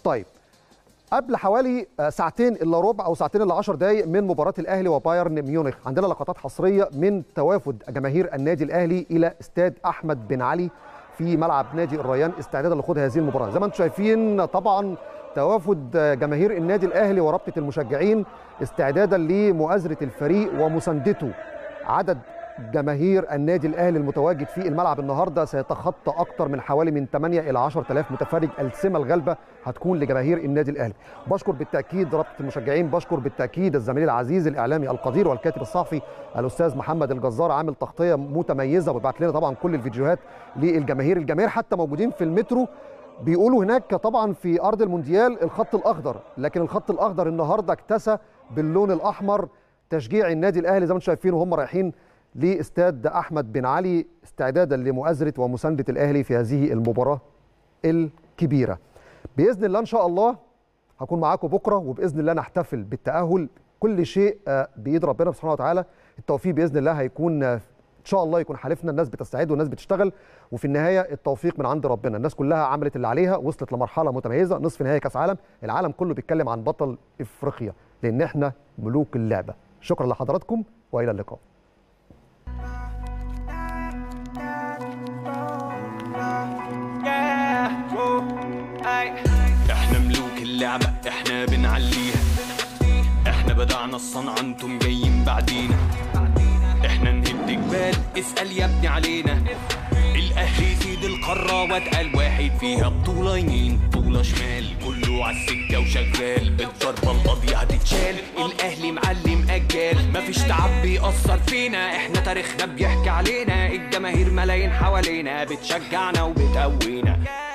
طيب قبل حوالي ساعتين الا ربع او ساعتين الا 10 دقائق من مباراه الاهلي وبايرن ميونخ عندنا لقطات حصريه من توافد جماهير النادي الاهلي الى استاد احمد بن علي في ملعب نادي الريان استعدادا لخوض هذه المباراه زي ما انتم شايفين طبعا توافد جماهير النادي الاهلي ورابطه المشجعين استعدادا لمؤازره الفريق ومساندته عدد جماهير النادي الاهلي المتواجد في الملعب النهارده سيتخطى اكثر من حوالي من 8 الى 10000 متفرج السمه الغالبه هتكون لجماهير النادي الاهلي بشكر بالتاكيد رابطه المشجعين بشكر بالتاكيد الزميل العزيز الاعلامي القدير والكاتب الصحفي الاستاذ محمد الجزار عامل تغطيه متميزه وبيبعت لنا طبعا كل الفيديوهات للجماهير الجماهير حتى موجودين في المترو بيقولوا هناك طبعا في ارض المونديال الخط الاخضر لكن الخط الاخضر النهارده اكتسى باللون الاحمر تشجيع النادي الاهلي زي ما انتم شايفين وهم رايحين لاستاد احمد بن علي استعدادا لمؤازره ومسانده الاهلي في هذه المباراه الكبيره. باذن الله ان شاء الله هكون معاكم بكره وباذن الله نحتفل بالتاهل كل شيء بايد ربنا سبحانه وتعالى التوفيق باذن الله هيكون ان شاء الله يكون حالفنا الناس بتستعد والناس بتشتغل وفي النهايه التوفيق من عند ربنا الناس كلها عملت اللي عليها وصلت لمرحله متميزه نصف نهائي كاس عالم العالم كله بيتكلم عن بطل افريقيا لان احنا ملوك اللعبه شكرا لحضراتكم والى اللقاء احنا ملوك اللعبة احنا بنعليها احنا بدعنا الصنعة انتم جايين بعدينا احنا نهد جبال اسأل يا ابني علينا الاهلي سيد القارة واتقل واحد فيها بطولة يمين بطولة شمال كله عالسكة وشغال بالضربة القاضية هتتشال الاهلي معلم اجال مفيش تعب بيأثر فينا احنا تاريخنا بيحكي علينا الجماهير ملايين حوالينا بتشجعنا وبتقوينا